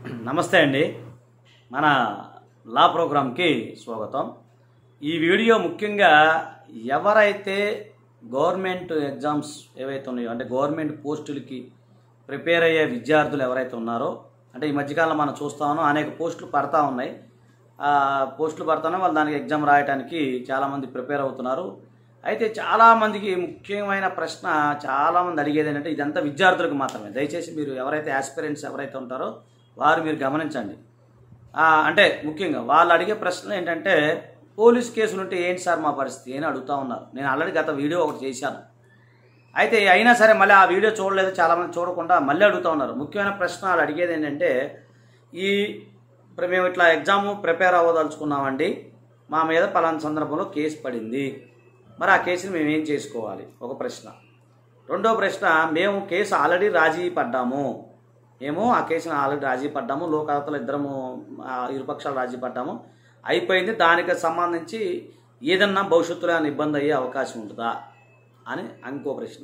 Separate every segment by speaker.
Speaker 1: నమస్తే అండి మన లా ప్రోగ్రామ్కి స్వాగతం ఈ వీడియో ముఖ్యంగా ఎవరైతే గవర్నమెంట్ ఎగ్జామ్స్ ఏవైతే ఉన్నాయో అంటే గవర్నమెంట్ పోస్టులకి ప్రిపేర్ అయ్యే విద్యార్థులు ఎవరైతే ఉన్నారో అంటే ఈ మధ్యకాలంలో మనం చూస్తా ఉన్నాం అనేక పోస్టులు పడతా ఉన్నాయి ఆ పోస్టులు పడతానే వాళ్ళు దానికి ఎగ్జామ్ రాయడానికి చాలామంది ప్రిపేర్ అవుతున్నారు అయితే చాలామందికి ముఖ్యమైన ప్రశ్న చాలామంది అడిగేది ఏంటంటే ఇదంతా విద్యార్థులకు మాత్రమే దయచేసి మీరు ఎవరైతే ఆస్పిరెంట్స్ ఎవరైతే ఉంటారో వారు మీరు గమనించండి ఆ, అంటే ముఖ్యంగా వాళ్ళు అడిగే ప్రశ్నలు ఏంటంటే పోలీస్ కేసులు ఉంటే ఏంటి సార్ మా పరిస్థితి అని అడుగుతా ఉన్నారు నేను ఆల్రెడీ గత వీడియో ఒకటి చేశాను అయితే అయినా సరే మళ్ళీ ఆ వీడియో చూడలేదు చాలామంది చూడకుండా మళ్ళీ అడుగుతూ ఉన్నారు ముఖ్యమైన ప్రశ్న వాళ్ళు అడిగేది ఏంటంటే ఈ ఇప్పుడు మేము ఇట్లా ఎగ్జామ్ ప్రిపేర్ అవ్వదలుచుకున్నామండి మా మీద పలానా సందర్భంలో కేసు పడింది మరి ఆ కేసుని మేము ఏం చేసుకోవాలి ఒక ప్రశ్న రెండో ప్రశ్న మేము కేసు ఆల్రెడీ రాజీ పడ్డాము మేము ఆ కేసుని ఆల్రెడీ రాజీ పడ్డాము లోక్ అదాలత్లో ఇద్దరము ఆ, ఇరుపక్షాలు రాజీ పడ్డాము అయిపోయింది దానికి సంబంధించి ఏదన్నా భవిష్యత్తులో ఏమైనా ఇబ్బంది అయ్యే అవకాశం ఉంటుందా అని ఇంకో ప్రశ్న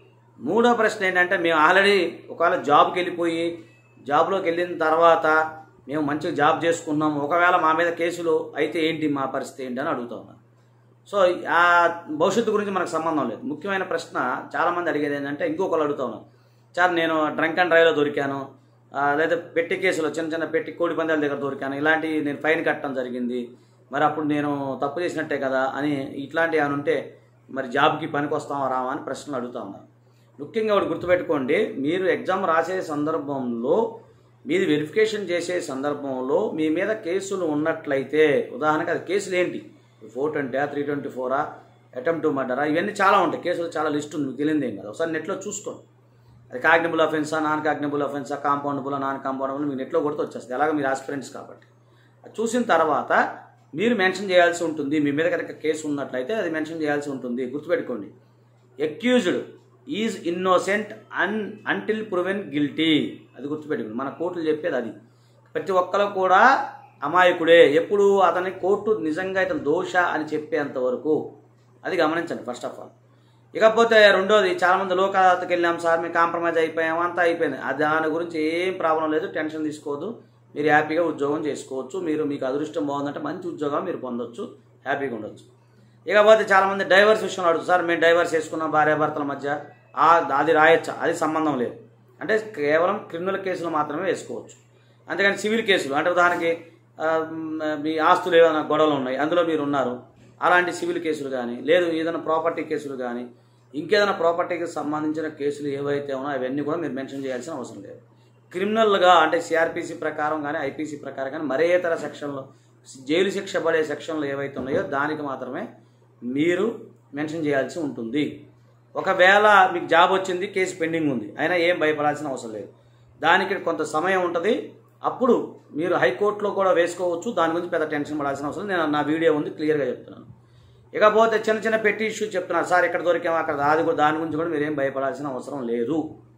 Speaker 1: మూడో ప్రశ్న ఏంటంటే మేము ఆల్రెడీ ఒకవేళ జాబ్కి వెళ్ళిపోయి జాబ్లోకి వెళ్ళిన తర్వాత మేము మంచిగా జాబ్ చేసుకున్నాము ఒకవేళ మా మీద కేసులు అయితే ఏంటి మా పరిస్థితి ఏంటి అని అడుగుతా ఉన్నాను సో ఆ భవిష్యత్తు గురించి మనకు సంబంధం లేదు ముఖ్యమైన ప్రశ్న చాలామంది అడిగేది ఏంటంటే ఇంకొకరు అడుగుతా ఉన్నారు సార్ నేను డ్రంక్ అండ్ డ్రైవ్లో దొరికాను ఆ, లేదా పెట్టి కేసులో చిన్న చిన్న పెట్టి కోడి పందాల దగ్గర దొరికాను ఇలాంటి నేను ఫైన్ కట్టడం జరిగింది మరి అప్పుడు నేను తప్పు చేసినట్టే కదా అని ఇట్లాంటి ఏమైనా ఉంటే మరి జాబ్కి పనికి వస్తామా రావా అని ప్రశ్నలు అడుగుతా ఉన్నారు ముఖ్యంగా ఒకటి గుర్తుపెట్టుకోండి మీరు ఎగ్జామ్ రాసే సందర్భంలో మీది వెరిఫికేషన్ చేసే సందర్భంలో మీ మీద కేసులు ఉన్నట్లయితే ఉదాహరణకు అది కేసులు ఏంటి ఫోర్ ట్వంటీ త్రీ ట్వంటీ ఫోరా అటెంప్ట్ మర్డరా ఇవన్నీ చాలా ఉంటాయి కేసులు చాలా లిస్ట్ ఉంది మీకు తెలియదు ఏం కదా ఒకసారి నెట్లో చూసుకోండి అది కాగ్నబుల్ అఫెన్సా నాన్ కాగ్నబుల్ అఫెన్సా కాంపౌండబుల్ నాన్ కాంపౌండబుల్ మీకు నెట్లో కొడితే వచ్చేస్తుంది ఎలాగ మీరు ఆస్పిరెంట్స్ కాబట్టి అది చూసిన తర్వాత మీరు మెన్షన్ చేయాల్సి ఉంటుంది మీ మీద కనుక కేసు ఉన్నట్లయితే అది మెన్షన్ చేయాల్సి ఉంటుంది గుర్తుపెట్టుకోండి accused is innocent un until proven guilty అది గుర్తుపెట్టుకోండి మన కోర్టులు చెప్పేది అది ప్రతి ఒక్కరు కూడా అమాయకుడే ఎప్పుడు అతని కోర్టు నిజంగా ఇతను దోష అని చెప్పేంత వరకు అది గమనించండి ఫస్ట్ ఆఫ్ ఆల్ ఇకపోతే రెండోది చాలామంది లోక్ అదాలత్కి వెళ్ళాం సార్ మేము కాంప్రమైజ్ అయిపోయాం అంతా అయిపోయింది అది దాని గురించి ఏం ప్రాబ్లం లేదు టెన్షన్ తీసుకోవద్దు మీరు హ్యాపీగా ఉద్యోగం చేసుకోవచ్చు మీరు మీకు అదృష్టం బాగుందంటే మంచి ఉద్యోగం మీరు పొందొచ్చు హ్యాపీగా ఉండొచ్చు ఇకపోతే చాలామంది డైవర్స్ విషయంలో అడుగుతారు సార్ మేము డైవర్స్ చేసుకున్నాం భార్యాభర్తల మధ్య ఆ అది రాయొచ్చా అది సంబంధం లేదు అంటే కేవలం క్రిమినల్ కేసులు మాత్రమే వేసుకోవచ్చు అంతేగాని సివిల్ కేసులు అంటే ఉదాహరణకి ఆ, మ్, మీ ఆస్తులు ఏమైనా గొడవలు ఉన్నాయి అందులో మీరు ఉన్నారు అలాంటి సివిల్ కేసులు కానీ లేదు ఏదైనా ప్రాపర్టీ కేసులు కానీ ఇంకేదైనా ప్రాపర్టీకి సంబంధించిన కేసులు ఏవైతే ఉన్నాయో అవన్నీ కూడా మీరు మెన్షన్ చేయాల్సిన అవసరం లేదు క్రిమినల్గా అంటే సిఆర్పిసి ప్రకారం కానీ ఐపీసీ ప్రకారం కానీ మరే ఇతర సెక్షన్లో జైలు శిక్ష పడే సెక్షన్లు ఏవైతే ఉన్నాయో దానికి మాత్రమే మీరు మెన్షన్ చేయాల్సి ఉంటుంది ఒకవేళ మీకు జాబ్ వచ్చింది కేసు పెండింగ్ ఉంది అయినా ఏం భయపడాల్సిన అవసరం లేదు దానికి కొంత సమయం ఉంటుంది అప్పుడు మీరు హైకోర్టులో కూడా వేసుకోవచ్చు దాని గురించి పెద్ద టెన్షన్ పడాల్సిన అవసరం లేదు. నేను నా వీడియో ఉంది క్లియర్గా చెప్తున్నాను ఇకపోతే చిన్న చిన్న పెట్టి ఇష్యూ చెప్తున్నారు సార్ ఇక్కడ దొరికాము అక్కడ అది కూడా దాని గురించి కూడా మీరేం భయపడాల్సిన అవసరం లేదు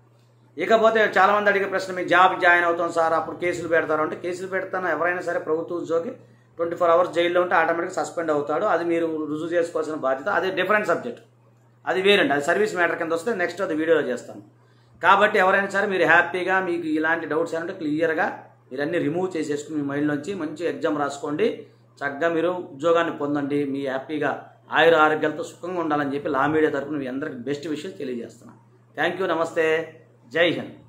Speaker 1: ఇకపోతే చాలా మంది అడిగే ప్రశ్న మీ జాబ్ జాయిన్ అవుతాం సార్ అప్పుడు కేసులు పెడతారు అంటే కేసులు పెడతాను ఎవరైనా సరే ప్రభుత్వ ఉద్యోగి ట్వంటీ ఫోర్ అవర్స్ జైల్లో ఉంటే ఆటోమేటిక్గా సస్పెండ్ అవుతాడు అది మీరు రుజువు చేసుకోవాల్సిన బాధ్యత అది డిఫరెంట్ సబ్జెక్ట్ అది వేరండి అది సర్వీస్ మ్యాటర్ కింద వస్తే నెక్స్ట్ అది వీడియోలో చేస్తాను కాబట్టి ఎవరైనా సరే మీరు హ్యాపీగా మీకు ఇలాంటి డౌట్స్ అంటే క్లియర్గా మీరు అన్ని రిమూవ్ చేసేసుకుని మీ మైండ్లోంచి మంచి ఎగ్జామ్ రాసుకోండి చక్కగా మీరు ఉద్యోగాన్ని పొందండి మీ హ్యాపీగా ఆయుర ఆరోగ్యాలతో సుఖంగా ఉండాలని చెప్పి లా మీడియా తరపున మీ అందరికి బెస్ట్ విషయం తెలియజేస్తున్నాను థ్యాంక్ యూ నమస్తే జై హింద్